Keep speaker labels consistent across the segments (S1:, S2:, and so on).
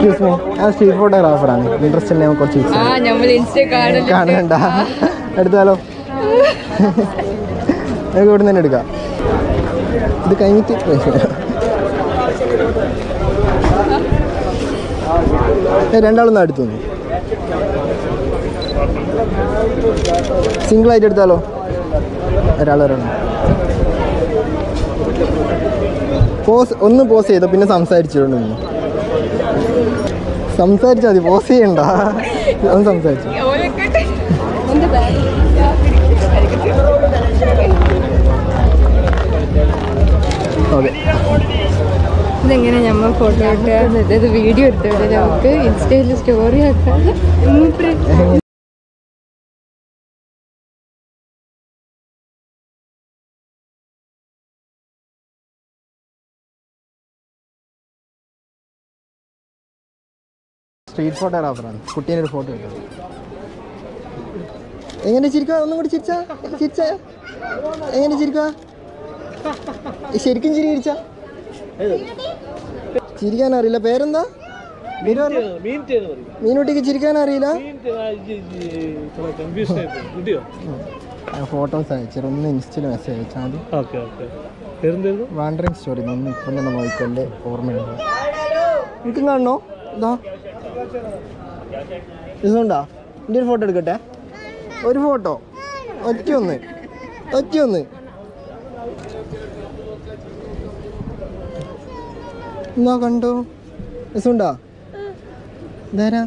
S1: Excuse me ഞാൻ street ഫോട്ടോഗ്രാഫറാണ് interest ഉണ്ടെങ്കിൽ കുറച്ച്
S2: ആ നമ്മൾ ഇൻസ്റ്റ കാണുന്നു
S1: കാണണ്ട എടുത്താലോ നമുക്ക് ഇവിടെ തന്നെ എടുക്കാം ഇത് കഴിഞ്ഞിട്ട് ഏ, രണ്ടാളൊന്നും അടുത്തു നിന്ന് സിംഗിൾ ആയിട്ട് എടുത്താലോ ഒരാൾ ഒരാൾ പോസ് ഒന്ന് പോസ് ചെയ്തോ പിന്നെ സംസാരിച്ചോണ്ട് നിന്നു സംസാരിച്ചാൽ മതി പോസ് ചെയ്യണ്ട ഒന്ന് സംസാരിച്ചു
S2: എന്റെ ബാഗ്
S1: ഓക്കെ
S2: ഇതെങ്ങനെ നമ്മൾ ഫോട്ടോ എടുക്കുക ഇത് വീഡിയോ എടുത്തോട്ടെ നമുക്ക് ഇൻസ്റ്റയിൽ സ്റ്റോറി ആക്കാം മൂപ്പര്
S1: സ്ട്രീറ്റ് ഫോട്ടോഗ്രാഫറാണ് കുട്ടീനെ ഒരു ഫോട്ടോ എടുക്കാം എങ്ങനെ ചിരിക്കുക ഒന്നും കൂടി ചിരിച്ചാ ചിരിച്ച എങ്ങനെ ചിരിക്കുക ശരിക്കും ചിരി ചിരിച്ച ചിരിക്കാൻ അറിയില്ല പേരെന്താ മീനു പറഞ്ഞ? മീനുട്ടിക്ക് ചിരിക്കാൻ അറിയില്ല ഫോട്ടോസ് അയച്ചു ഒന്ന് ഇൻസ്റ്റയിൽ മെസ്സേജ് അയച്ചാൽ മതി
S3: ഓക്കെ ഓക്കെ പേരെന്തായിരുന്നു
S1: വാണ്ടറിങ് സ്റ്റോറി ഒന്ന് ഇപ്പം തന്നെ നോക്കിക്കൊല്ലേ ഓർമ്മയുണ്ട് എനിക്കും കാണണോ ഇതാ ഇതുണ്ടാ എൻ്റെ ഒരു ഫോട്ടോ എടുക്കട്ടെ ഒരു ഫോട്ടോ ഒറ്റയൊന്ന് ഒറ്റയൊന്ന് എന്നാ കണ്ടോ രസമുണ്ടാ ഇതാരാ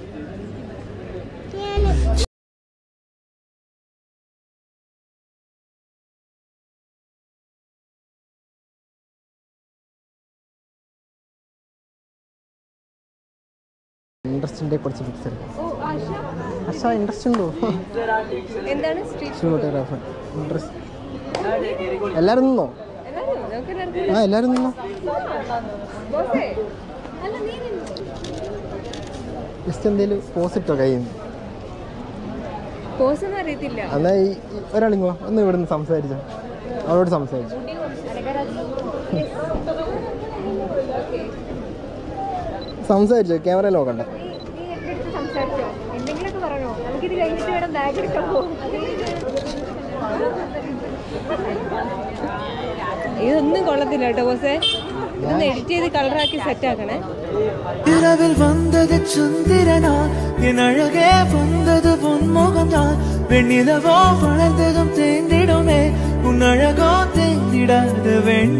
S1: ഇൻട്രസ്റ്റിൻ്റെ കുറച്ച് പിക്സ് എടുക്കാം പക്ഷേ ഇൻട്രസ്റ്റ് ഉണ്ടോ
S2: എന്താണ് സ്ട്രീറ്റ്
S1: ഫോട്ടോഗ്രാഫർ ഇൻട്രസ്റ്റ് എല്ലാവരും നിന്നോ ആ എല്ലാവരും നിന്നോ ജസ്റ്റ് എന്തെങ്കിലും പോസ് ഇട്ടോ കയ്യിൽ നിന്ന്
S2: പോസ് ഒന്നും അറിയത്തില്ല
S1: എന്നാൽ ഈ ഈ ഒരാളിങ്ങോ ഒന്ന് ഇവിടെ നിന്ന് സംസാരിച്ചോ അവളോട് സംസാരിച്ചു സംസാരിച്ചോ ക്യാമറ നോക്കണ്ട
S2: സംസാരിച്ചോ എന്തെങ്കിലുമൊക്കെ പറഞ്ഞോ നമുക്കിത് കഴിഞ്ഞിട്ട് വേണം ബാഗ് എടുക്കാൻ പോകും ഇതൊന്നും കൊള്ളത്തില്ല കേട്ടോ ബോസേ ഇതൊന്ന് എഡിറ്റ് ചെയ്ത് കളറാക്കി സെറ്റ് ആക്കണേ
S4: இரவில் வந்தது சுந்திரனா என் அழகே வந்தது பொன்முகம் தான் வெண்ணிலவோ வளர்ந்ததும் தேர்ந்திடுமே உன் அழகோ தேர்ந்திடாத வெண்